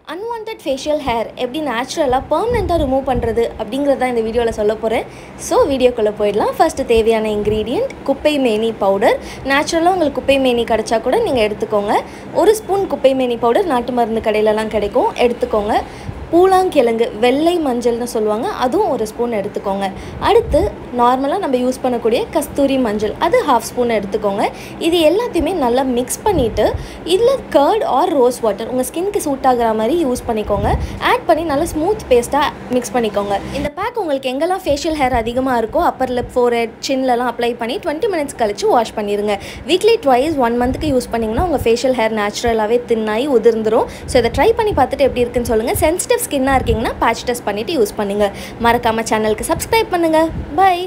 unwanted facial hair எப்படி நேச்சுரலாக பர்மனெண்ட்டாக ரிமூவ் பண்ணுறது அப்படிங்கிறத இந்த வீடியோவில் சொல்ல போகிறேன் ஸோ வீடியோக்குள்ளே போயிடலாம் ஃபஸ்ட்டு தேவையான இன்க்ரீடியண்ட் குப்பை மேனி பவுடர் நேச்சுரலாக உங்களுக்கு குப்பை மேனி கிடச்சா கூட நீங்கள் எடுத்துக்கோங்க ஒரு ஸ்பூன் குப்பை மேனி பவுடர் நாட்டு மருந்து கடையிலலாம் கிடைக்கும் எடுத்துக்கோங்க பூலாங்கிழங்கு வெள்ளை மஞ்சள்னு சொல்லுவாங்க அதுவும் ஒரு ஸ்பூன் எடுத்துக்கோங்க அடுத்து நார்மலாக நம்ம யூஸ் பண்ணக்கூடிய கஸ்தூரி மஞ்சள் அது ஹாஃப் ஸ்பூன் எடுத்துக்கோங்க இது எல்லாத்தையுமே நல்லா மிக்ஸ் பண்ணிவிட்டு இதில் கர்ட் ஆர் ரோஸ் வாட்டர் உங்கள் ஸ்கின்க்கு சூட் ஆகிற மாதிரி யூஸ் பண்ணிக்கோங்க ஆட் பண்ணி நல்லா ஸ்மூத் பேஸ்ட்டாக மிக்ஸ் பண்ணிக்கோங்க இந்த பேக் உங்களுக்கு எங்கெல்லாம் ஃபேஷியல் ஹேர் அதிகமாக இருக்கோ அப்பர் லிப் ஃபோர்ஹெட் சின்லலாம் அப்ளை பண்ணி டுவெண்ட்டி மினிட்ஸ் கழிச்சு வாஷ் பண்ணிடுங்க வீக்லி ட்வைஸ் ஒன் மந்த்துக்கு யூஸ் பண்ணிங்கன்னா உங்கள் ஃபேஷியல் ஹேர் நேச்சுரலாகவே தின்னாகி உதிர்ந்துரும் ஸோ இதை ட்ரை பண்ணி பார்த்துட்டு எப்படி இருக்குன்னு சொல்லுங்கள் சென்சிட்டிவ் ஸ்கின்னாக இருக்கீங்கன்னா பேட்ச் டெஸ்ட் பண்ணிவிட்டு யூஸ் பண்ணுங்கள் மறக்காமல் சேனலுக்கு சப்ஸ்கிரைப் பண்ணுங்கள் பை